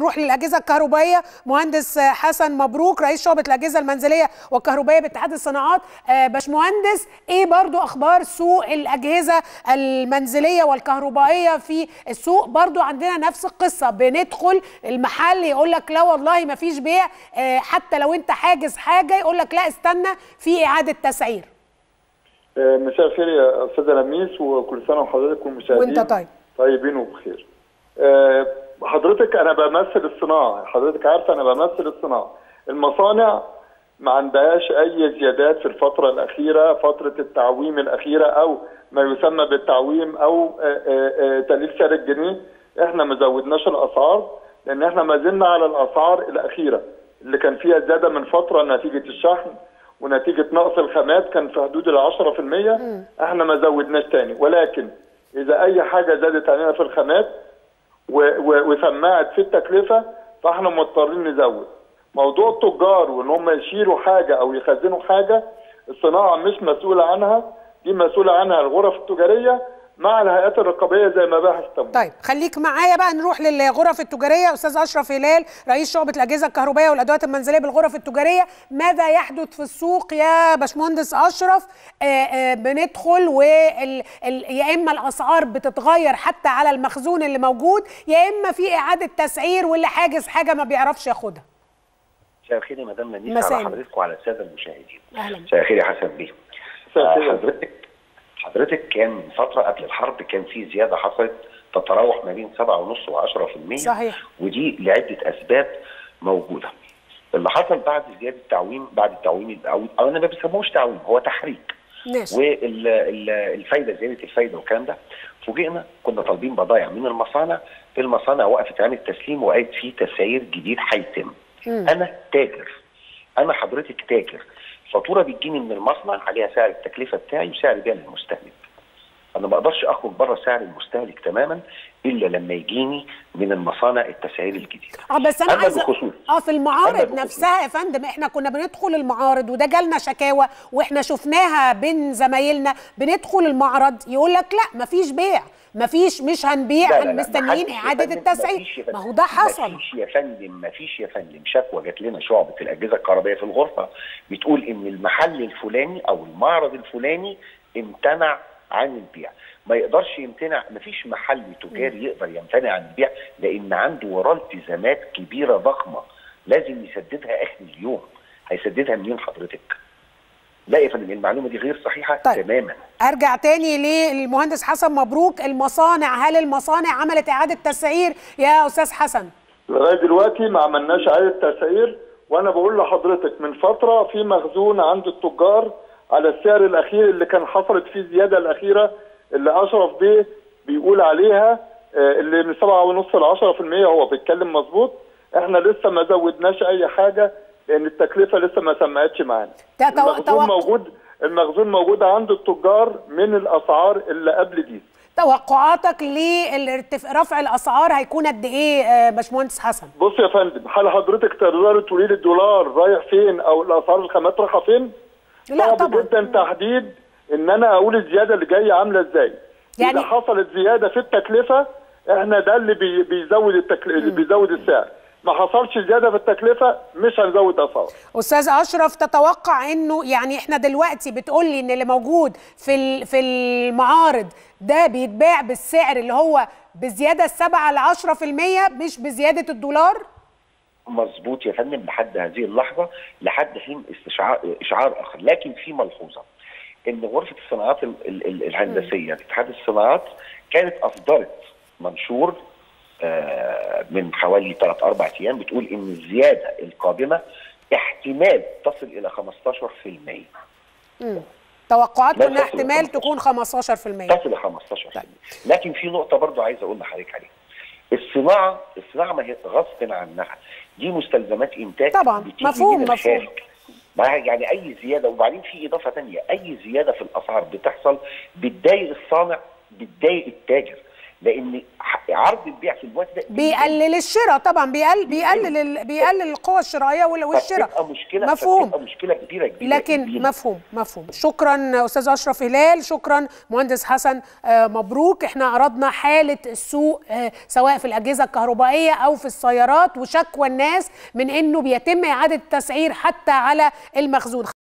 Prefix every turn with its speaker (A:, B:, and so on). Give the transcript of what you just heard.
A: نروح للاجهزه الكهربائيه مهندس حسن مبروك رئيس شعبه الاجهزه المنزليه والكهربائيه باتحاد الصناعات باشمهندس ايه برضو اخبار سوق الاجهزه المنزليه والكهربائيه في السوق برضو عندنا نفس القصه بندخل المحل يقول لك لا والله ما فيش بيع حتى لو انت حاجز حاجه يقول لك لا استنى في اعاده تسعير
B: مساء الخير يا استاذه لميس وكل سنه وحضرتك والمشاهدين
A: وانت طيب
B: طيبين وبخير حضرتك انا بمثل الصناعه حضرتك عارفه انا بمثل الصناعه المصانع ما عندهاش اي زيادات في الفتره الاخيره فتره التعويم الاخيره او ما يسمى بالتعويم او تقليل سعر الجنيه احنا ما زودناش الاسعار لان احنا ما زلنا على الاسعار الاخيره اللي كان فيها زياده من فتره نتيجه الشحن ونتيجه نقص الخامات كان في حدود ال 10% احنا ما زودناش تاني ولكن اذا اي حاجه زادت علينا في الخامات وسمعت في التكلفه فاحنا مضطرين نزود موضوع التجار وان هم يشيلوا حاجه او يخزنوا حاجه الصناعه مش مسؤوله عنها دي مسؤوله عنها الغرف التجاريه مع الهيئات الرقابيه زي مباحث التموين.
A: طيب خليك معايا بقى نروح للغرف التجاريه استاذ اشرف هلال رئيس شعبه الاجهزه الكهربائيه والادوات المنزليه بالغرف التجاريه ماذا يحدث في السوق يا باشمهندس اشرف آآ آآ بندخل وال... ال... يا اما الاسعار بتتغير حتى على المخزون اللي موجود يا اما في اعاده تسعير واللي حاجز حاجه ما بيعرفش ياخدها.
C: مساء الخير يا مدام لميس على حضرتك وعلى الساده المشاهدين.
A: اهلا
C: مساء الخير يا حسن بيه. حضرتك حضرتك كان فترة قبل الحرب كان في زيادة حصلت تتراوح ما بين 7.5 و10%
A: صحيح
C: ودي لعدة أسباب موجودة. اللي حصل بعد زيادة التعويم بعد التعويم أو, أو أنا ما بسموش تعويم هو تحريك.
A: ماشي
C: والفايدة زيادة الفايدة والكلام ده فوجئنا كنا طالبين بضايع من المصانع المصانع وقفت عملت تسليم وقالت في تسعير جديد هيتم. أنا تاجر أنا حضرتك تاجر فاتوره بتجيني من المصنع عليها سعر التكلفه بتاعي وسعر بيع للمستهلك. انا ما اقدرش اخرج بره سعر المستهلك تماما الا لما يجيني من المصانع التسعير الجديد.
A: اه بس انا عايزه
C: بخصوص
A: اه في المعارض نفسها يا فندم احنا كنا بندخل المعارض وده جالنا شكاوى واحنا شفناها بين زمايلنا بندخل المعرض يقول لك لا مفيش بيع مفيش مش هنبيع
C: لا لا لا
A: مستنيين اعاده التسعير ما هو ده حصل
C: مفيش يا فندم مفيش يا فندم شكوى جات لنا شعبه الاجهزه الكهربائيه في الغرفه بتقول ان المحل الفلاني او المعرض الفلاني امتنع عن البيع ما يقدرش يمتنع مفيش محل تجاري يقدر يمتنع عن البيع لان عنده وراه التزامات كبيره ضخمه لازم يسددها اخر اليوم هيسددها منين حضرتك؟ لا يا فندم المعلومه دي غير صحيحه
A: طيب.
C: تماما
A: ارجع تاني للمهندس حسن مبروك المصانع هل المصانع عملت اعاده تسعير يا استاذ حسن
B: لغايه دلوقتي ما عملناش اعاده تسعير وانا بقول لحضرتك من فتره في مخزون عند التجار على السعر الاخير اللي كان حصلت فيه الزياده الاخيره اللي اشرف بيه بيقول عليها اللي من 7.5 ل 10% هو بيتكلم مظبوط احنا لسه ما زودناش اي حاجه لان التكلفه لسه ما سمعتش معانا المخزون موجود المخزون موجود عند التجار من الاسعار اللي قبل دي
A: توقعاتك لرفع الاسعار هيكون قد ايه باشمهندس حسن
B: بص يا فندم هل حضرتك تقدري تقولي لي الدولار رايح فين او الاسعار الخامات رايحه فين
A: لا
B: صعب
A: طبعا
B: جدا تحديد ان انا اقول الزياده اللي جايه عامله ازاي
A: يعني-
B: اذا حصلت زياده في التكلفه احنا ده اللي بي بيزود التكل... اللي بيزود السعر ما حصلش زياده في التكلفه مش هنزود اسعار
A: استاذ اشرف تتوقع انه يعني احنا دلوقتي بتقول لي ان اللي موجود في ال- في المعارض ده بيتباع بالسعر اللي هو بزياده السبعة ل 10% مش بزياده الدولار
C: مظبوط يا فندم لحد هذه اللحظه لحد حين استشعار اشعار اخر لكن في ملحوظه ان غرفه الصناعات ال- ال- ال- الهندسيه اتحاد الصناعات كانت اصدرت منشور آه، من حوالي 3 4 ايام بتقول ان الزياده القادمه احتمال تصل الى 15%
A: توقعاتكم
C: لا
A: انها
C: تصل
A: احتمال
C: ل
A: تكون 15%
C: تصل ل 15% لكن في نقطه برضو عايز اقول لحضرتك عليها الصناعه الصناعه ما هي غصب عنها دي مستلزمات انتاج
A: طبعاً،
C: بتيجي
A: مفهوم،
C: من
A: مفهوم.
C: الخارج. مع يعني اي زياده وبعدين في اضافه ثانيه اي زياده في الاسعار بتحصل بتضايق الصانع بتضايق التاجر لان ح- عرض البيع في الوقت ده
A: بيقلل الشراء طبعا بيقلل بيقلل ال- بيقلل القوة الشرائية وال- والشراء
C: فبتبقى مشكله
A: مفهوم
C: فبتبقى مشكله كبيره كبيره
A: لكن
C: لينا.
A: مفهوم مفهوم شكرا استاذ اشرف هلال شكرا مهندس حسن آه، مبروك احنا عرضنا حاله السوق آه، سواء في الاجهزه الكهربائيه او في السيارات وشكوى الناس من انه بيتم اعاده التسعير حتى على المخزون